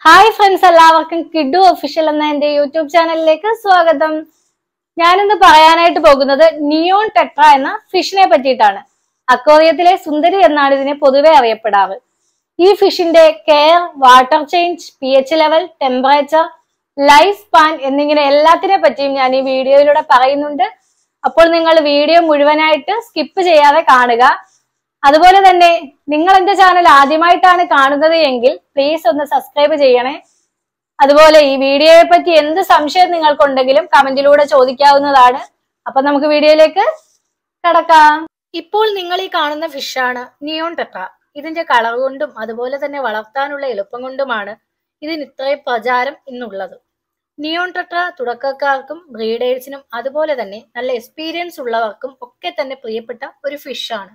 hi friends എല്ലാവർക്കും കിഡു official എന്ന എന്റെ യൂട്യൂബ് ചാനലിലേക്ക് സ്വാഗതം ഞാനിന്ന് പറയാനായിട്ട് പോകുന്നത് നിയോൺ ടെട്ര എന്ന ഫിഷിനെ പറ്റിയിട്ടാണ് അക്വേറിയത്തിലെ സുന്ദരി എന്നാണ് ഇതിനെ പൊതുവെ അറിയപ്പെടാറ് ഈ ഫിഷിന്റെ care water change P H level temperature life span എന്നിങ്ങനെ എല്ലാത്തിനെ പറ്റിയും ഞാൻ ഈ വീഡിയോയിലൂടെ പറയുന്നുണ്ട് അപ്പോൾ നിങ്ങൾ വീഡിയോ മുഴുവനായിട്ട് സ്കിപ്പ് ചെയ്യാതെ കാണുക അതുപോലെ തന്നെ നിങ്ങൾ എന്റെ ചാനൽ ആദ്യമായിട്ടാണ് കാണുന്നത് എങ്കിൽ പ്ലീസ് ഒന്ന് സബ്സ്ക്രൈബ് ചെയ്യണേ അതുപോലെ ഈ വീഡിയോയെ പറ്റി എന്ത് സംശയം നിങ്ങൾക്കുണ്ടെങ്കിലും കമന്റിലൂടെ ചോദിക്കാവുന്നതാണ് അപ്പൊ നമുക്ക് വീഡിയോയിലേക്ക് കടക്കാം ഇപ്പോൾ നിങ്ങൾ ഈ കാണുന്ന ഫിഷാണ് നിയോൺ ടെട്ര ഇതിന്റെ കളർ കൊണ്ടും അതുപോലെ തന്നെ വളർത്താനുള്ള എളുപ്പം കൊണ്ടുമാണ് ഇതിന് ഇത്രയും പ്രചാരം ഇന്നുള്ളത് നിയോൺ ടെട്ര തുടക്കക്കാർക്കും ബ്രീഡേഴ്സിനും അതുപോലെ തന്നെ നല്ല എക്സ്പീരിയൻസ് ഉള്ളവർക്കും ഒക്കെ തന്നെ പ്രിയപ്പെട്ട ഒരു ഫിഷാണ്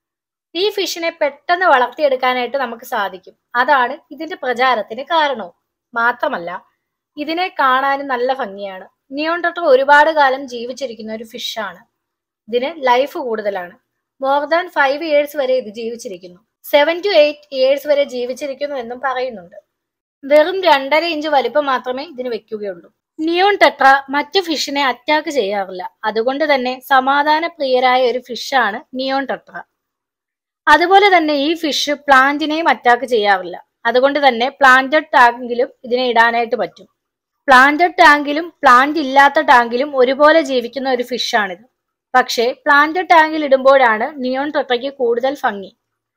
ഈ ഫിഷിനെ പെട്ടെന്ന് വളർത്തിയെടുക്കാനായിട്ട് നമുക്ക് സാധിക്കും അതാണ് ഇതിന്റെ പ്രചാരത്തിന് കാരണവും മാത്രമല്ല ഇതിനെ കാണാനും നല്ല ഭംഗിയാണ് നിയോൺ ടെട്ര ഒരുപാട് കാലം ജീവിച്ചിരിക്കുന്ന ഒരു ഫിഷാണ് ഇതിന് ലൈഫ് കൂടുതലാണ് മോർ ദാൻ ഫൈവ് ഇയേഴ്സ് വരെ ഇത് ജീവിച്ചിരിക്കുന്നു സെവൻ ടു എയ്റ്റ് ഇയേഴ്സ് വരെ ജീവിച്ചിരിക്കുന്നു എന്നും പറയുന്നുണ്ട് വെറും രണ്ടര ഇഞ്ച് വലിപ്പം മാത്രമേ ഇതിന് വെക്കുകയുള്ളൂ നിയോൺ ടെട്ര മറ്റു ഫിഷിനെ അറ്റാക്ക് ചെയ്യാറില്ല അതുകൊണ്ട് തന്നെ സമാധാന പ്രിയരായ ഒരു ഫിഷാണ് നിയോൺ ടെട്ര അതുപോലെ തന്നെ ഈ ഫിഷ് പ്ലാന്റിനെയും അറ്റാക്ക് ചെയ്യാറില്ല അതുകൊണ്ട് തന്നെ പ്ലാന്റഡ് ടാങ്കിലും ഇതിനെ ഇടാനായിട്ട് പറ്റും പ്ലാന്റഡ് ടാങ്കിലും പ്ലാന്റ് ഇല്ലാത്ത ടാങ്കിലും ഒരുപോലെ ജീവിക്കുന്ന ഒരു ഫിഷാണിത് പക്ഷേ പ്ലാന്റഡ് ടാങ്കിൽ ഇടുമ്പോഴാണ് നിയോൺ ടെട്രയ്ക്ക് കൂടുതൽ ഭംഗി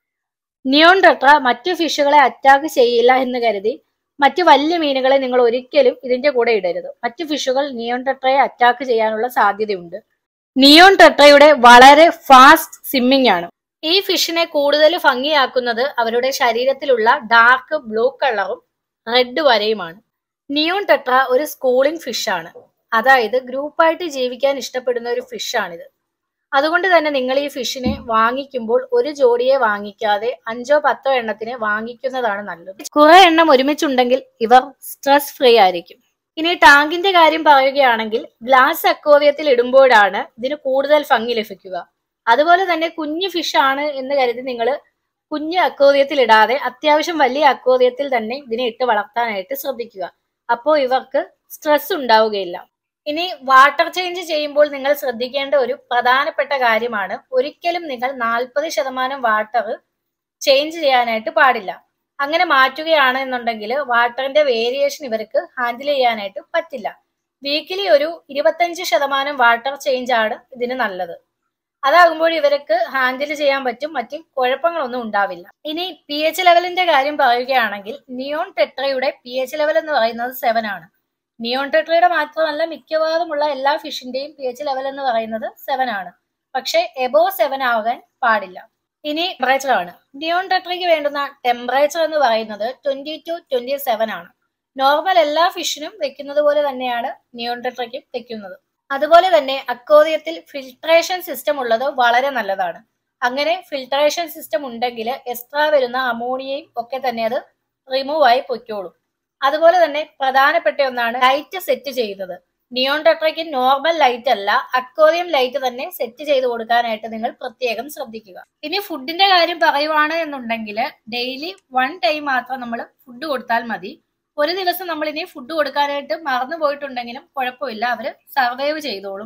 നിയോൺ ടെട്ര മറ്റു ഫിഷുകളെ അറ്റാക്ക് ചെയ്യില്ല എന്ന് കരുതി മറ്റു വലിയ മീനുകളെ നിങ്ങൾ ഒരിക്കലും ഇതിന്റെ കൂടെ ഇടരുത് മറ്റു ഫിഷുകൾ നിയോൺ ടെട്രയെ അറ്റാക്ക് ചെയ്യാനുള്ള സാധ്യതയുണ്ട് നിയോൺ ടെട്രയുടെ വളരെ ഫാസ്റ്റ് സ്വിമ്മിംഗ് ആണ് ഈ ഫിഷിനെ കൂടുതൽ ഭംഗിയാക്കുന്നത് അവരുടെ ശരീരത്തിലുള്ള ഡാർക്ക് ബ്ലൂ കളറും റെഡ് വരയുമാണ് നിയോൺ ടെട്ര ഒരു സ്കൂളിംഗ് ഫിഷാണ് അതായത് ഗ്രൂപ്പായിട്ട് ജീവിക്കാൻ ഇഷ്ടപ്പെടുന്ന ഒരു ഫിഷാണിത് അതുകൊണ്ട് തന്നെ നിങ്ങൾ ഈ ഫിഷിനെ വാങ്ങിക്കുമ്പോൾ ഒരു ജോഡിയെ വാങ്ങിക്കാതെ അഞ്ചോ പത്തോ എണ്ണത്തിന് വാങ്ങിക്കുന്നതാണ് നല്ലത് കുറെ എണ്ണം ഒരുമിച്ചുണ്ടെങ്കിൽ ഇവർ സ്ട്രെസ് ഫ്രീ ആയിരിക്കും ഇനി ടാങ്കിന്റെ കാര്യം പറയുകയാണെങ്കിൽ ഗ്ലാസ് അക്വേറിയത്തിൽ ഇടുമ്പോഴാണ് ഇതിന് കൂടുതൽ ഭംഗി ലഭിക്കുക അതുപോലെ തന്നെ കുഞ്ഞു ഫിഷ് ആണ് എന്ന് കരുതി നിങ്ങൾ കുഞ്ഞു അക്വേറിയത്തിൽ ഇടാതെ അത്യാവശ്യം വലിയ അക്വേറിയത്തിൽ തന്നെ ഇതിനെ ഇട്ട് വളർത്താനായിട്ട് ശ്രദ്ധിക്കുക അപ്പോൾ ഇവർക്ക് സ്ട്രെസ് ഉണ്ടാവുകയില്ല ഇനി വാട്ടർ ചേഞ്ച് ചെയ്യുമ്പോൾ നിങ്ങൾ ശ്രദ്ധിക്കേണ്ട ഒരു പ്രധാനപ്പെട്ട കാര്യമാണ് ഒരിക്കലും നിങ്ങൾ നാൽപ്പത് ശതമാനം വാട്ടർ ചേഞ്ച് ചെയ്യാനായിട്ട് പാടില്ല അങ്ങനെ മാറ്റുകയാണ് എന്നുണ്ടെങ്കിൽ വാട്ടറിന്റെ വേരിയേഷൻ ഇവർക്ക് ഹാൻഡിൽ ചെയ്യാനായിട്ട് പറ്റില്ല വീക്കിലി ഒരു ഇരുപത്തഞ്ച് ശതമാനം വാട്ടർ ചേഞ്ച് ആണ് ഇതിന് നല്ലത് അതാകുമ്പോൾ ഇവർക്ക് ഹാൻഡിൽ ചെയ്യാൻ പറ്റും മറ്റു കുഴപ്പങ്ങളൊന്നും ഉണ്ടാവില്ല ഇനി പി എച്ച് ലെവലിന്റെ കാര്യം പറയുകയാണെങ്കിൽ നിയോൺ ടെട്രയുടെ പി എച്ച് ലെവൽ എന്ന് പറയുന്നത് സെവൻ ആണ് നിയോൺ ടെട്രയുടെ മാത്രമല്ല മിക്കവാറുമുള്ള എല്ലാ ഫിഷിന്റെയും പി എച്ച് ലെവൽ എന്ന് പറയുന്നത് സെവൻ ആണ് പക്ഷെ എബോ സെവൻ ആകാൻ പാടില്ല ഇനി ടെമ്പറേച്ചർ ആണ് നിയോൺ ടെട്രയ്ക്ക് വേണ്ടുന്ന ടെമ്പറേച്ചർ എന്ന് പറയുന്നത് ട്വന്റി ടു ട്വന്റി സെവൻ ആണ് നോർമൽ എല്ലാ ഫിഷിനും വെക്കുന്നത് പോലെ തന്നെയാണ് നിയോൺ ടെട്രയ്ക്കും വെക്കുന്നത് അതുപോലെ തന്നെ അക്വേറിയത്തിൽ ഫിൽട്രേഷൻ സിസ്റ്റം ഉള്ളത് വളരെ നല്ലതാണ് അങ്ങനെ ഫിൽട്രേഷൻ സിസ്റ്റം ഉണ്ടെങ്കിൽ എക്സ്ട്രാ വരുന്ന അമോണിയയും ഒക്കെ തന്നെ അത് റിമൂവ് ആയി പൊയ്ക്കോളും അതുപോലെ തന്നെ പ്രധാനപ്പെട്ട ഒന്നാണ് ലൈറ്റ് സെറ്റ് ചെയ്യുന്നത് നിയോൺ ടെട്രയ്ക്ക് നോർമൽ ലൈറ്റ് അല്ല അക്വേറിയം ലൈറ്റ് തന്നെ സെറ്റ് ചെയ്ത് കൊടുക്കാനായിട്ട് നിങ്ങൾ പ്രത്യേകം ശ്രദ്ധിക്കുക ഇനി ഫുഡിന്റെ കാര്യം പറയുവാണ് എന്നുണ്ടെങ്കിൽ ഡെയിലി വൺ ടൈം മാത്രം നമ്മൾ ഫുഡ് കൊടുത്താൽ മതി ഒരു ദിവസം നമ്മൾ ഇനി ഫുഡ് കൊടുക്കാനായിട്ട് മറന്നു പോയിട്ടുണ്ടെങ്കിലും കുഴപ്പമില്ല അവര് സർവൈവ് ചെയ്തോളും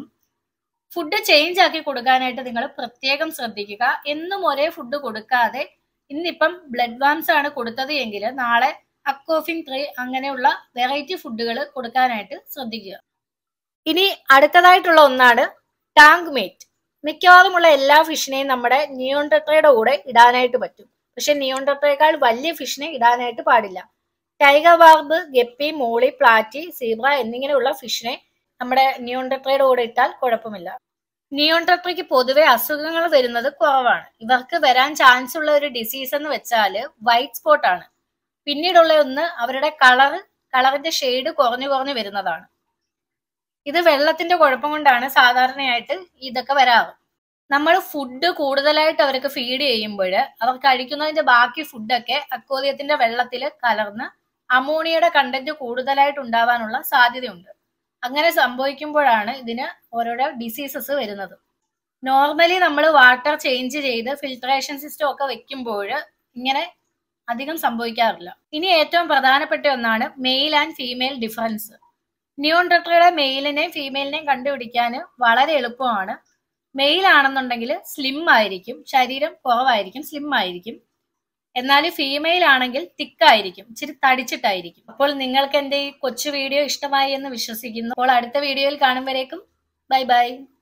ഫുഡ് ചേഞ്ച് ആക്കി കൊടുക്കാനായിട്ട് നിങ്ങൾ പ്രത്യേകം ശ്രദ്ധിക്കുക എന്നും ഒരേ ഫുഡ് കൊടുക്കാതെ ഇന്നിപ്പം ബ്ലഡ് വാംസ് ആണ് കൊടുത്തത് എങ്കിൽ നാളെ അക്കോഫിംഗ് ട്രേ അങ്ങനെയുള്ള വെറൈറ്റി ഫുഡുകൾ കൊടുക്കാനായിട്ട് ശ്രദ്ധിക്കുക ഇനി അടുത്തതായിട്ടുള്ള ഒന്നാണ് ടാങ്ക് മേറ്റ് മിക്കവാറുമുള്ള എല്ലാ ഫിഷിനെയും നമ്മുടെ നിയോൺ ടെട്രയുടെ കൂടെ ഇടാനായിട്ട് പറ്റും പക്ഷെ നിയോൺ ടെട്രയേക്കാൾ വലിയ ഫിഷിനെ ഇടാനായിട്ട് പാടില്ല tiger barb guppy molly platy zebra എന്നിങ്ങനെയുള്ള ഫിഷിനെ നമ്മുടെ നിയോൺ ടെട്രയുടെ കൂടെ ഇട്ടാൽ കുഴപ്പമില്ല നിയോൺ ടെട്രയ്ക്ക് പൊതുവെ അസുഖങ്ങൾ വരുന്നത് കുറവാണ് ഇവർക്ക് വരാൻ ചാൻസ് ഉള്ള ഒരു ഡിസീസ് എന്ന് വെച്ചാൽ വൈറ്റ് സ്പോട്ട് ആണ് പിന്നീടുള്ള ഒന്ന് അവരുടെ കളർ കളറിന്റെ ഷെയ്ഡ് കുറഞ്ഞു കുറഞ്ഞു വരുന്നതാണ് ഇത് വെള്ളത്തിന്റെ കുഴപ്പം കൊണ്ടാണ് സാധാരണയായിട്ട് ഇതൊക്കെ വരാറ് നമ്മൾ ഫുഡ് കൂടുതലായിട്ട് അവർക്ക് ഫീഡ് ചെയ്യുമ്പോൾ അവർ കഴിക്കുന്നതിന്റെ ബാക്കി ഫുഡൊക്കെ അക്വേറിയത്തിന്റെ വെള്ളത്തിൽ കലർന്ന് അമോണിയയുടെ കണ്ടന്റ് കൂടുതലായിട്ട് ഉണ്ടാവാനുള്ള സാധ്യതയുണ്ട് അങ്ങനെ സംഭവിക്കുമ്പോഴാണ് ഇതിന് ഓരോരോ ഡിസീസസ് വരുന്നത് നോർമലി നമ്മൾ വാട്ടർ ചേഞ്ച് ചെയ്ത് ഫിൽട്രേഷൻ സിസ്റ്റം ഒക്കെ വെക്കുമ്പോൾ ഇങ്ങനെ അധികം സംഭവിക്കാറില്ല ഇനി ഏറ്റവും പ്രധാനപ്പെട്ട ഒന്നാണ് male and female difference neon ടെട്രയുടെ മെയിലിനെയും ഫീമെയിലിനെയും കണ്ടുപിടിക്കാൻ വളരെ എളുപ്പമാണ് മെയിൽ ആണെന്നുണ്ടെങ്കിൽ സ്ലിം ആയിരിക്കും ശരീരം കുറവായിരിക്കും സ്ലിം ആയിരിക്കും എന്നാൽ ഫീമെയിൽ ആണെങ്കിൽ തിക്കായിരിക്കും ഇച്ചിരി തടിച്ചിട്ടായിരിക്കും അപ്പോൾ നിങ്ങൾക്ക് എന്റെ ഈ കൊച്ചു വീഡിയോ ഇഷ്ടമായി എന്ന് വിശ്വസിക്കുന്നു അപ്പോൾ അടുത്ത വീഡിയോയിൽ കാണുമ്പോഴേക്കും ബൈ ബൈ